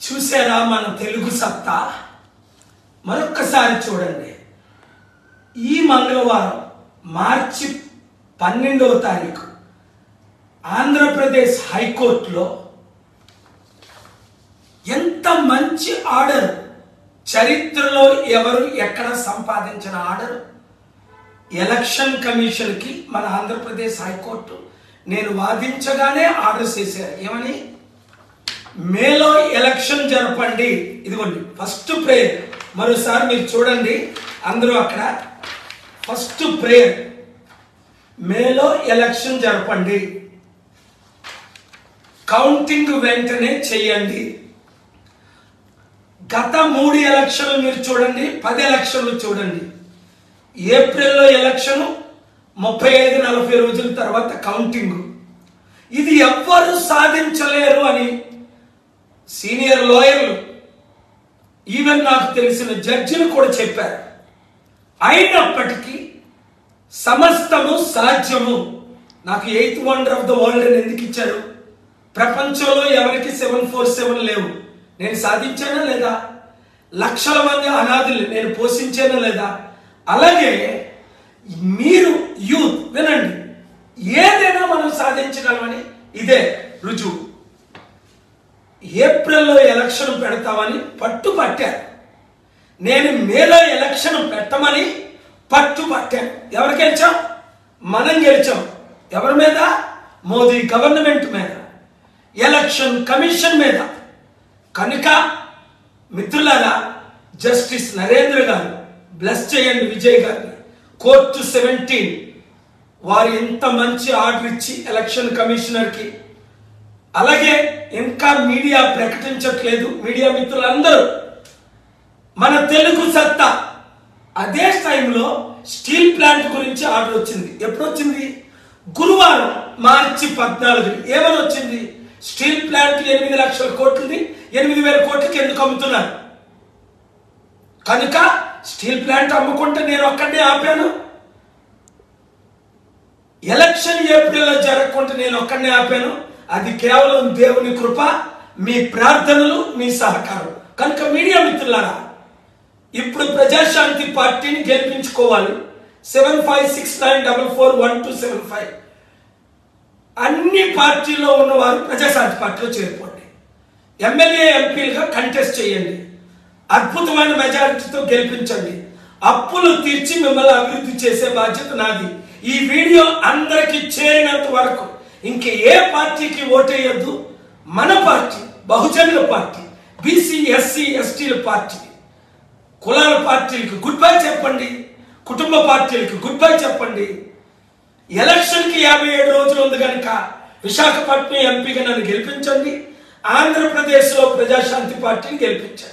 చూసారా మన తెలుగు సత్తా మరొక్కసారి చూడండి ఈ మంగళవారం మార్చి పన్నెండవ తారీఖు ఆంధ్రప్రదేశ్ హైకోర్టులో ఎంత మంచి ఆర్డర్ చరిత్రలో ఎవరు ఎక్కడ సంపాదించిన ఆర్డర్ ఎలక్షన్ కమిషన్కి మన ఆంధ్రప్రదేశ్ హైకోర్టు నేను వాదించగానే ఆర్డర్ చేశారు ఏమని మేలో ఎలక్షన్ జరపండి ఇదిగోండి ఫస్ట్ ప్రేయర్ మరోసారి మీరు చూడండి అందరూ అక్కడ ఫస్ట్ ప్రేయర్ మేలో ఎలక్షన్ జరపండి కౌంటింగ్ వెంటనే చెయ్యండి గత మూడు ఎలక్షన్లు మీరు చూడండి పది ఎలక్షన్లు చూడండి ఏప్రిల్లో ఎలక్షన్ ముప్పై ఐదు నలభై రోజుల తర్వాత కౌంటింగ్ ఇది ఎవ్వరు సాధించలేరు అని సీనియర్ లాయర్లు ఈవెన్ నాకు తెలిసిన జడ్జిలు కూడా చెప్పారు అయినప్పటికీ సమస్తము సాధ్యము నాకు eighth wonder of the world అని ఎందుకు ఇచ్చారు ప్రపంచంలో ఎవరికి సెవెన్ ఫోర్ సెవెన్ లేవు నేను సాధించానా లేదా లక్షల మంది అనాథులు నేను పోషించానా లేదా అలాగే మీరు యూత్ వినండి ఏదైనా మనం సాధించగలమని ఇదే రుజువు ఏప్రిల్లో ఎలక్షన్ పెడతామని పట్టు పట్టారు నేను మేలో ఎలక్షన్ పెట్టమని పట్టు పట్టాను ఎవరు గెలిచాం మనం గెలిచాం ఎవరి మీద మోదీ గవర్నమెంట్ మీద ఎలక్షన్ కమిషన్ మీద కనుక మిత్రులారా జస్టిస్ నరేంద్ర గారు బ్లెస్ చేయండి విజయ్ గారిని కోర్టు సెవెంటీన్ వారు ఎంత మంచి ఆర్డర్ ఇచ్చి ఎలక్షన్ కమిషనర్కి అలాగే ఇంకా మీడియా ప్రకటించట్లేదు మీడియా మిత్రులందరూ మన తెలుగు సత్తా అదే టైంలో స్టీల్ ప్లాంట్ గురించి ఆర్డర్ వచ్చింది ఎప్పుడు వచ్చింది గురువారం మార్చి పద్నాలుగు ఏమని వచ్చింది స్టీల్ ప్లాంట్ ఎనిమిది లక్షల కోట్లది ఎనిమిది వేల కోట్లకి ఎందుకు అమ్ముతున్నారు కనుక స్టీల్ ప్లాంట్ అమ్ముకుంటే నేను ఒక్కడే ఆపాను ఎలక్షన్ ఏప్రిల్లో జరగకుండా నేను ఒక్కడనే ఆపాను అది కేవలం దేవుని కృప మీ ప్రార్థనలు మీ సహకారం కనుక మీడియా మిత్రులారా ఇప్పుడు ప్రజాశాంతి పార్టీని గెలిపించుకోవాలి seven five six nine double four one two seven five అన్ని పార్టీల్లో ఉన్నవారు ప్రజాశాంతి పార్టీలో చేరుకోండి ఎమ్మెల్యే ఎంపీలుగా కంటెస్ట్ చేయండి అద్భుతమైన మెజారిటీతో గెలిపించండి అప్పులు తీర్చి మిమ్మల్ని అభివృద్ధి చేసే బాధ్యత నాది ఈ వీడియో అందరికి చేరినంత వరకు ఇంక ఏ పార్టీకి ఓటేయొద్దు మన పార్టీ బహుజనుల పార్టీ బీసీ ఎస్సీ ఎస్టీల పార్టీ కులాల పార్టీలకు గుడ్ బై చెప్పండి కుటుంబ పార్టీలకు గుడ్ బై చెప్పండి ఎలక్షన్కి యాభై ఏడు రోజులు ఉంది కనుక విశాఖపట్నం ఎంపీగా నన్ను గెలిపించండి ఆంధ్రప్రదేశ్లో ప్రజాశాంతి పార్టీని గెలిపించండి